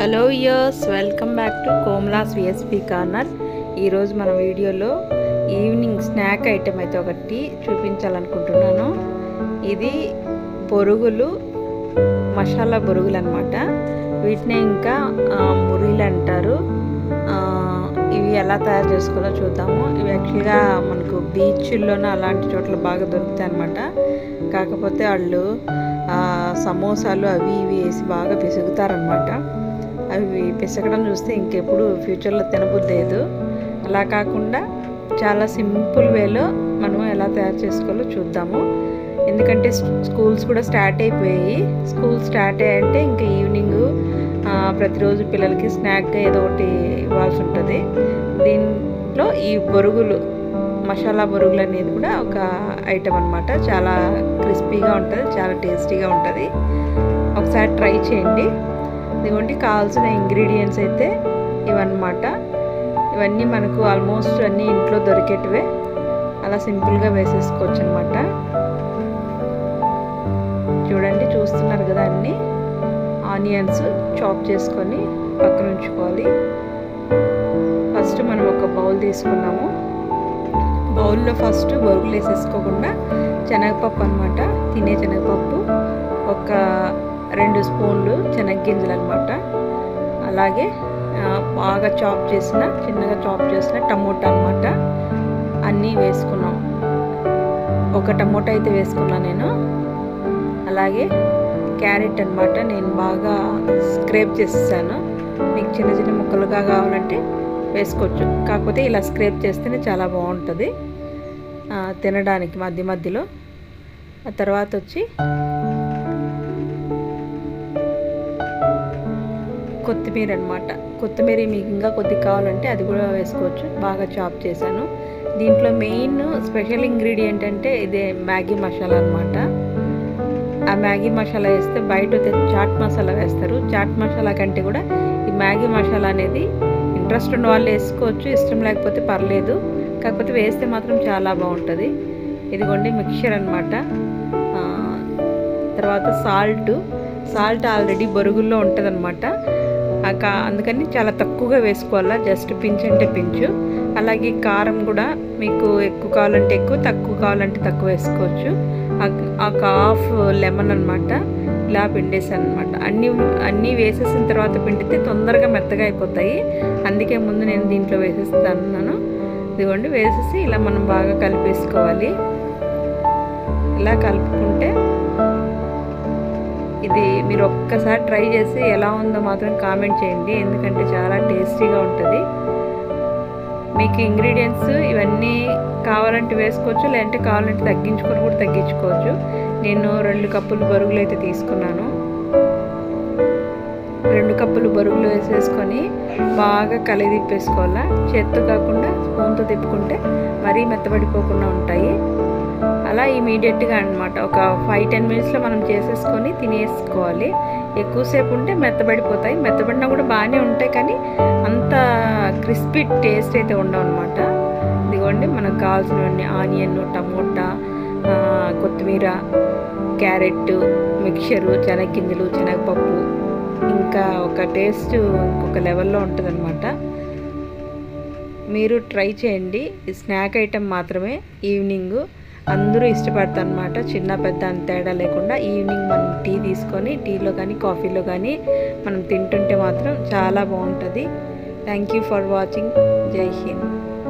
hello ఇయర్స్ welcome back to కోమ్లాస్ VSP corner ఈరోజు మన వీడియోలో ఈవినింగ్ స్నాక్ ఐటెం అయితే ఒకటి చూపించాలనుకుంటున్నాను ఇది బొరుగులు మసాలా బొరుగులు అనమాట వీటిని ఇంకా ఆ, మురీలు అంటారు ఆ, ఇవి ఎలా తయారు చేసుకోవాలో చూద్దాము ఇవి యాక్చువల్గా మనకు బీచ్ల్లోనూ అలాంటి చోట్ల బాగా దొరుకుతాయి అనమాట కాకపోతే వాళ్ళు ఆ, సమోసాలు అవి ఇవి వేసి బాగా పిసుగుతారనమాట అవి పిసకడం చూస్తే ఇంకెప్పుడు ఫ్యూచర్లో తినబుద్ధి లేదు అలా కాకుండా చాలా సింపుల్ వేలో మనం ఎలా తయారు చేసుకోవాలో చూద్దాము ఎందుకంటే స్- స్కూల్స్ కూడా స్టార్ట్ అయిపోయాయి స్కూల్ స్టార్ట్ అయ్యాయంటే ఇంకా ఈవినింగ్ ఆ, ప్రతిరోజు పిల్లలకి స్నాక్గా ఏదో ఒకటి ఇవ్వాల్సి ఉంటుంది దీంట్లో ఈ బొరుగులు మసాలా బొరుగులు అనేది కూడా ఒక ఐటమ్ అనమాట చాలా క్రిస్పీగా ఉంటుంది చాలా టేస్టీగా ఉంటుంది ఒకసారి ట్రై చేయండి ఇదిగోండి కావాల్సిన ఇంగ్రీడియంట్స్ అయితే ఇవన్నమాట ఇవన్నీ మనకు ఆల్మోస్ట్ అన్నీ ఇంట్లో దొరికేటివే అలా సింపుల్గా వేసేసుకోవచ్చు అనమాట చూడండి చూస్తున్నారు కదా అన్నీ ఆనియన్స్ చాప్ చేసుకొని పక్కన ఉంచుకోవాలి ఫస్ట్ మనం ఒక బౌల్ తీసుకున్నాము బౌల్లో ఫస్ట్ బొరుగులు వేసేసుకోకుండా శనగపప్పు అనమాట తినే శనగపప్పు ఒక రెండు స్పూన్లు శనగగింజలు అనమాట అలాగే ఆ, బాగా చాప్ చేసిన చిన్నగా చాప్ చేసిన టమోటా అనమాట అన్నీ వేసుకున్నాం ఒక టమోటా అయితే వేసుకున్నాను నేను అలాగే క్యారెట్ అనమాట నేను బాగా స్క్రేప్ చేసేసాను మీకు చిన్న చిన్న ముక్కలుగా కావాలంటే వేసుకోవచ్చు కాకపోతే ఇలా స్క్రేప్ చేస్తేనే చాలా బాగుంటుంది ఆ, తినడానికి మధ్య మధ్యలో ఆ తర్వాత వచ్చి కొత్తిమీర అనమాట కొత్తిమీర మీకు ఇంకా కొద్దిగా కావాలంటే అది కూడా వేసుకోవచ్చు బాగా చాప్ చేశాను దీంట్లో మెయిన్ స్పెషల్ ఇంగ్రీడియంట్ అంటే ఇదే మ్యాగీ మసాలా అనమాట ఆ మ్యాగీ మసాలా వేస్తే బయట అయితే చాట్ మసాలా వేస్తారు చాట్ మసాలా కంటే కూడా ఈ మ్యాగీ మసాలా అనేది ఇంట్రెస్ట్ ఉన్న వాళ్ళు వేసుకోవచ్చు ఇష్టం లేకపోతే పర్లేదు కాకపోతే వేస్తే మాత్రం చాలా బాగుంటుంది ఇదిగోండి మిక్చర్ అనమాట తర్వాత సాల్ట్ సాల్ట్ ఆల్రెడీ బొరుగుల్లో ఉంటుంది అనమాట అందుకని చాలా తక్కువగా వేసుకోవాలా జస్ట్ పించ్ అంటే పించు అలాగే కారం కూడా మీకు ఎక్కువ కావాలంటే ఎక్కువ తక్కువ కావాలంటే తక్కువ వేసుకోవచ్చు ఆ- ఒక హాఫ్ లెమన్ అనమాట ఇలా పిండేసాను అనమాట అన్నీ అన్నీ వేసేసిన తర్వాత పిండితే తొందరగా మెత్తగా అయిపోతాయి అందుకే ముందు నేను దీంట్లో వేసేస్తాను ఇదిగోండి వేసేసి ఇలా మనం బాగా కలిపేసుకోవాలి ఇలా కలుపుకుంటే ఇది మీరు ఒక్కసారి ట్రై చేసి ఎలా ఉందో మాత్రం కామెంట్ చేయండి ఎందుకంటే చాలా టేస్టీగా ఉంటుంది మీకు ఇంగ్రీడియంట్స్ ఇవన్నీ కావాలంటే వేసుకోవచ్చు లేదంటే కావాలంటే తగ్గించుకొని కూడా తగ్గించుకోవచ్చు నేను రెండు కప్పులు బరుగులు అయితే తీసుకున్నాను రెండు కప్పులు బరుగులు వేసేసుకొని బాగా కలిగి తిప్పేసుకోవాలా చేత్తో కాకుండా స్పూన్తో తిప్పుకుంటే మరీ మెత్తబడిపోకుండా ఉంటాయి అలా ఇమీడియట్గా అనమాట ఒక ఫైవ్ టెన్ మినిట్స్లో మనం చేసేసుకొని తినేసుకోవాలి ఎక్కువసేపు ఉంటే మెత్తబడిపోతాయి మెత్తబడినా కూడా బాగానే ఉంటాయి కానీ అంత క్రిస్పీ టేస్ట్ అయితే ఉండవు అనమాట ఇదిగోండి మనకు కావాల్సినవన్నీ ఆనియన్ టమోటా ఆ, కొత్తిమీర క్యారెట్ మిక్చరు శనగగింజలు శనగపప్పు ఇంకా ఒక టేస్ట్ ఇంకొక లెవెల్లో ఉంటుందన్నమాట మీరు ట్రై చేయండి ఈ స్నాక్ ఐటెం మాత్రమే ఈవినింగ్ అందరూ ఇష్టపడతారు అనమాట చిన్న పెద్ద అని తేడా లేకుండా ఈవినింగ్ మనం టీ తీసుకొని టీలో కానీ కాఫీలో కానీ మనం తింటుంటే మాత్రం చాలా బాగుంటుంది థ్యాంక్ యూ ఫర్ వాచింగ్ జై హింద్